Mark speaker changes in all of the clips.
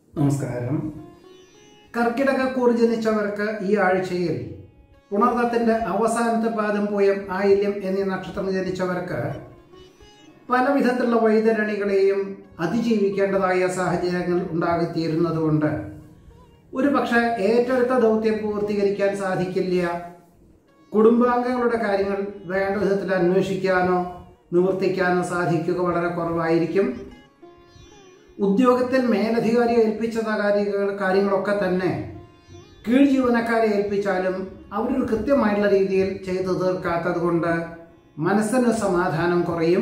Speaker 1: നമസ്കാരം കർക്കിടകക്കൂർ ജനിച്ചവർക്ക് ഈ ആഴ്ചയിൽ പുണർദത്തിന്റെ അവസാനത്തെ പാദം പോയം ആയില്യം എന്നീ നക്ഷത്രം ജനിച്ചവർക്ക് പല വിധത്തിലുള്ള വൈതരണികളെയും അതിജീവിക്കേണ്ടതായ സാഹചര്യങ്ങൾ ഉണ്ടാകിത്തീരുന്നതുകൊണ്ട് ഒരു പക്ഷേ ഏറ്റെടുത്ത ദൗത്യം പൂർത്തീകരിക്കാൻ സാധിക്കില്ല കുടുംബാംഗങ്ങളുടെ കാര്യങ്ങൾ വേണ്ട വിധത്തിൽ അന്വേഷിക്കാനോ നിവർത്തിക്കാനോ സാധിക്കുക വളരെ കുറവായിരിക്കും ഉദ്യോഗത്തിൽ മേലധികാരി ഏൽപ്പിച്ച കാര്യങ്ങൾ കാര്യങ്ങളൊക്കെ തന്നെ കീഴ് ജീവനക്കാരെ ഏൽപ്പിച്ചാലും അവരൊരു കൃത്യമായിട്ടുള്ള രീതിയിൽ ചെയ്തു തീർക്കാത്തത് കൊണ്ട് മനസ്സിന് സമാധാനം കുറയും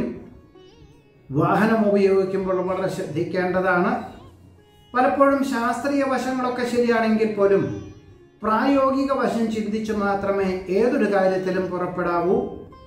Speaker 1: വാഹനം ഉപയോഗിക്കുമ്പോൾ വളരെ ശ്രദ്ധിക്കേണ്ടതാണ് പലപ്പോഴും ശാസ്ത്രീയ വശങ്ങളൊക്കെ ശരിയാണെങ്കിൽ പോലും പ്രായോഗിക വശം ചിന്തിച്ച് മാത്രമേ ഏതൊരു കാര്യത്തിലും പുറപ്പെടാവൂ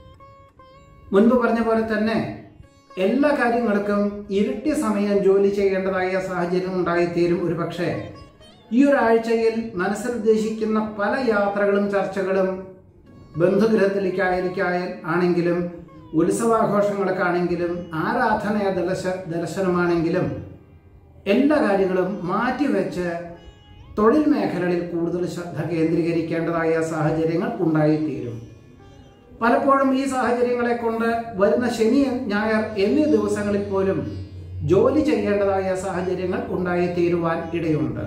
Speaker 1: മുൻപ് പറഞ്ഞ പോലെ തന്നെ എല്ലാ കാര്യങ്ങൾക്കും ഇരട്ടി സമയം ജോലി ചെയ്യേണ്ടതായ സാഹചര്യം ഉണ്ടായിത്തീരും ഒരു പക്ഷേ ഈ ഒരാഴ്ചയിൽ മനസ്സിൽ ഉദ്ദേശിക്കുന്ന പല യാത്രകളും ചർച്ചകളും ബന്ധുഗൃഹത്തിലേക്കായിരിക്കായ ആണെങ്കിലും ഉത്സവാഘോഷങ്ങൾക്കാണെങ്കിലും ആരാധനയ ദർശ ദർശനമാണെങ്കിലും എല്ലാ കാര്യങ്ങളും മാറ്റിവെച്ച് തൊഴിൽ മേഖലകളിൽ കൂടുതൽ ശ്രദ്ധ കേന്ദ്രീകരിക്കേണ്ടതായ സാഹചര്യങ്ങൾ ഉണ്ടായിത്തീരും പലപ്പോഴും ഈ സാഹചര്യങ്ങളെ കൊണ്ട് വരുന്ന ശനി ഞായർ എന്നീ ദിവസങ്ങളിൽ പോലും ജോലി ചെയ്യേണ്ടതായ സാഹചര്യങ്ങൾ ഉണ്ടായിത്തീരുവാൻ ഇടയുണ്ട്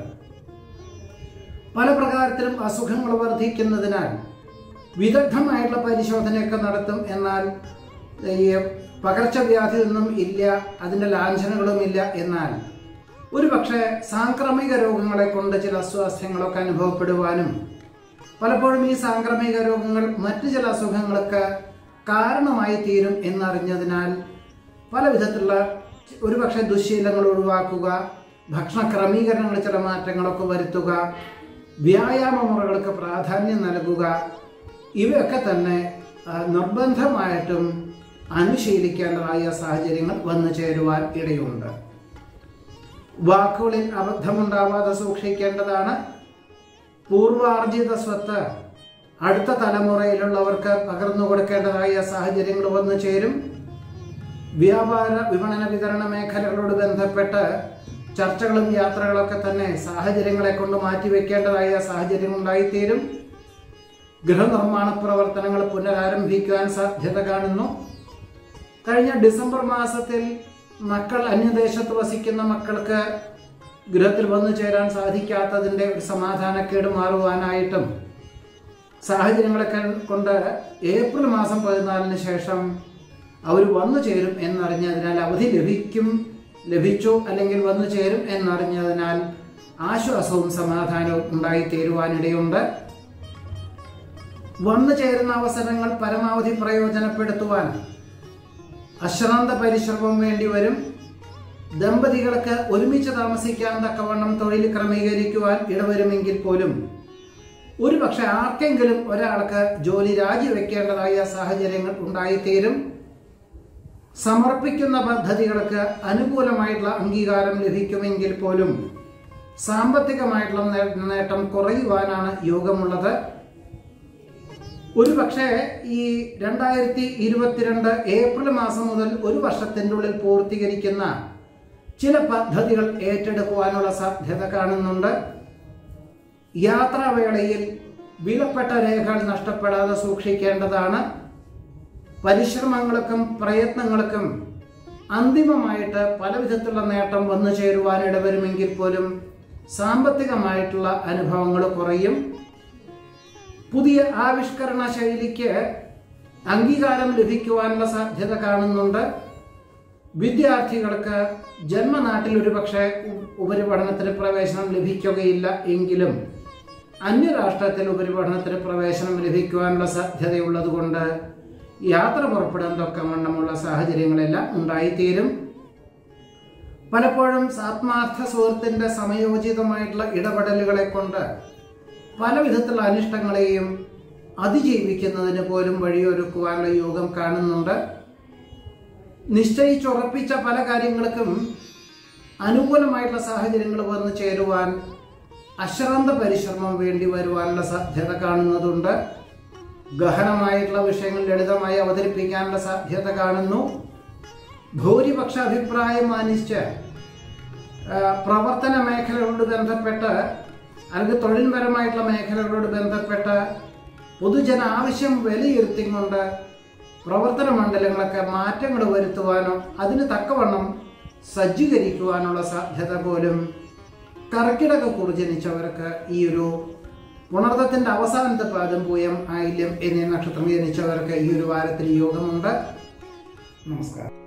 Speaker 1: പല പ്രകാരത്തിലും അസുഖങ്ങൾ വർദ്ധിക്കുന്നതിനാൽ വിദഗ്ധമായിട്ടുള്ള പരിശോധനയൊക്കെ നടത്തും എന്നാൽ ഈ പകർച്ചവ്യാധി ഒന്നും ഇല്ല അതിൻ്റെ ലാഞ്ചനകളും ഇല്ല എന്നാൽ ഒരു പക്ഷേ സാംക്രമിക രോഗങ്ങളെ കൊണ്ട് ചില അസ്വാസ്ഥ്യങ്ങളൊക്കെ അനുഭവപ്പെടുവാനും പലപ്പോഴും ഈ സാംക്രമിക രോഗങ്ങൾ മറ്റു ചില അസുഖങ്ങൾക്ക് കാരണമായി തീരും എന്നറിഞ്ഞതിനാൽ പല വിധത്തിലുള്ള ഒരുപക്ഷെ ദുശ്ശീലങ്ങൾ ഒഴിവാക്കുക ഭക്ഷണ ക്രമീകരണങ്ങൾ ചില മാറ്റങ്ങളൊക്കെ വരുത്തുക വ്യായാമ മുറകൾക്ക് പ്രാധാന്യം നൽകുക ഇവയൊക്കെ തന്നെ ആ, നിർബന്ധമായിട്ടും അനുശീലിക്കേണ്ടതായ സാഹചര്യങ്ങൾ വന്നു ചേരുവാൻ ഇടയുണ്ട് വാക്കുകളിൽ അബദ്ധമുണ്ടാവാതെ സൂക്ഷിക്കേണ്ടതാണ് പൂർവാർജിത സ്വത്ത് അടുത്ത തലമുറയിലുള്ളവർക്ക് പകർന്നു കൊടുക്കേണ്ടതായ സാഹചര്യങ്ങൾ വന്നു ചേരും വ്യാപാര വിപണന വിതരണ മേഖലകളോട് ബന്ധപ്പെട്ട് ചർച്ചകളും യാത്രകളൊക്കെ തന്നെ സാഹചര്യങ്ങളെ കൊണ്ട് മാറ്റിവെക്കേണ്ടതായ സാഹചര്യം ഉണ്ടായിത്തീരും ഗൃഹനിർമ്മാണ പ്രവർത്തനങ്ങൾ പുനരാരംഭിക്കുവാൻ സാധ്യത കാണുന്നു കഴിഞ്ഞ ഡിസംബർ മാസത്തിൽ മക്കൾ അന്യദേശത്ത് വസിക്കുന്ന മക്കൾക്ക് ഗൃഹത്തിൽ വന്നു ചേരാൻ സാധിക്കാത്തതിൻ്റെ ഒരു സമാധാനക്കേട് മാറുവാനായിട്ടും സാഹചര്യങ്ങളൊക്കെ കൊണ്ട് ഏപ്രിൽ മാസം പതിനാലിന് ശേഷം അവർ വന്നു ചേരും എന്നറിഞ്ഞതിനാൽ അവധി ലഭിക്കും ലഭിച്ചു അല്ലെങ്കിൽ വന്നു ചേരും എന്നറിഞ്ഞതിനാൽ ആശ്വാസവും സമാധാനവും ഉണ്ടായിത്തീരുവാനിടയുണ്ട് വന്നു ചേരുന്ന അവസരങ്ങൾ പരമാവധി പ്രയോജനപ്പെടുത്തുവാൻ അശ്രാന്ത പരിശ്രമം വേണ്ടി വരും ദമ്പതികൾക്ക് ഒരുമിച്ച് താമസിക്കാൻ തക്കവണ്ണം തൊഴിൽ ക്രമീകരിക്കുവാൻ ഇടവരുമെങ്കിൽ പോലും ഒരു പക്ഷെ ആർക്കെങ്കിലും ഒരാൾക്ക് ജോലി രാജിവെക്കേണ്ടതായ സാഹചര്യങ്ങൾ ഉണ്ടായിത്തീരും സമർപ്പിക്കുന്ന പദ്ധതികൾക്ക് അനുകൂലമായിട്ടുള്ള അംഗീകാരം ലഭിക്കുമെങ്കിൽ പോലും സാമ്പത്തികമായിട്ടുള്ള നേ- നേട്ടം കുറയുവാനാണ് യോഗമുള്ളത് ഒരു പക്ഷേ ഈ രണ്ടായിരത്തി ഇരുപത്തിരണ്ട് ഏപ്രിൽ മാസം മുതൽ ഒരു വർഷത്തിൻ്റെ ഉള്ളിൽ പൂർത്തീകരിക്കുന്ന ചില പദ്ധതികൾ ഏറ്റെടുക്കുവാനുള്ള സാധ്യത കാണുന്നുണ്ട് യാത്രാവേളയിൽ വിലപ്പെട്ട രേഖകൾ നഷ്ടപ്പെടാതെ സൂക്ഷിക്കേണ്ടതാണ് പരിശ്രമങ്ങൾക്കും പ്രയത്നങ്ങൾക്കും അന്തിമമായിട്ട് പല വിധത്തിലുള്ള നേട്ടം വന്നു ചേരുവാൻ ഇടവരുമെങ്കിൽ പോലും സാമ്പത്തികമായിട്ടുള്ള അനുഭവങ്ങൾ കുറയും പുതിയ ആവിഷ്കരണ ശൈലിക്ക് അംഗീകാരം ലഭിക്കുവാനുള്ള സാധ്യത കാണുന്നുണ്ട് വിദ്യാർത്ഥികൾക്ക് ജന്മനാട്ടിൽ ഒരുപക്ഷെ ഉ- ഉപരിപഠനത്തിന് പ്രവേശനം ലഭിക്കുകയില്ല എങ്കിലും അന്യരാഷ്ട്രത്തിൽ ഉപരിപഠനത്തിന് പ്രവേശനം ലഭിക്കുവാനുള്ള സാധ്യതയുള്ളതുകൊണ്ട് യാത്ര പുറപ്പെടാൻ തൊക്കവണ്ണമുള്ള സാഹചര്യങ്ങളെല്ലാം ഉണ്ടായിത്തീരും പലപ്പോഴും ആത്മാർത്ഥ സുഹൃത്തിന്റെ സമയോചിതമായിട്ടുള്ള ഇടപെടലുകളെ കൊണ്ട് പല വിധത്തിലുള്ള അനിഷ്ടങ്ങളെയും അതിജീവിക്കുന്നതിന് പോലും വഴിയൊരുക്കുവാനുള്ള യോഗം കാണുന്നുണ്ട് നിശ്ചയിച്ചുറപ്പിച്ച പല കാര്യങ്ങൾക്കും അനുകൂലമായിട്ടുള്ള സാഹചര്യങ്ങൾ വന്നു ചേരുവാൻ അശ്രാന്ത പരിശ്രമം വേണ്ടി വരുവാനുള്ള സാധ്യത കാണുന്നതുണ്ട് ഗഹനമായിട്ടുള്ള വിഷയങ്ങൾ ലളിതമായി അവതരിപ്പിക്കാനുള്ള സാധ്യത കാണുന്നു ഭൂരിപക്ഷ അഭിപ്രായം മാനിച്ച് ആ, പ്രവർത്തന മേഖലകളോട് ബന്ധപ്പെട്ട് അല്ലെങ്കിൽ തൊഴിൽപരമായിട്ടുള്ള മേഖലകളോട് ബന്ധപ്പെട്ട് പൊതുജന ആവശ്യം വിലയിരുത്തിക്കൊണ്ട് പ്രവർത്തന മണ്ഡലങ്ങളൊക്കെ മാറ്റങ്ങൾ വരുത്തുവാനോ അതിന് തക്കവണ്ണം സജ്ജീകരിക്കുവാനുള്ള സാധ്യത പോലും കർക്കിടക കുറി ജനിച്ചവർക്ക് ഈ ഒരു പുണർത്തത്തിന്റെ അവസാനത്തെ പാദം പൂയം ആയില്യം എന്നീ നക്ഷത്രം ജനിച്ചവർക്ക് ഈ ഒരു വാരത്തിൽ യോഗമുണ്ട് നമസ്കാരം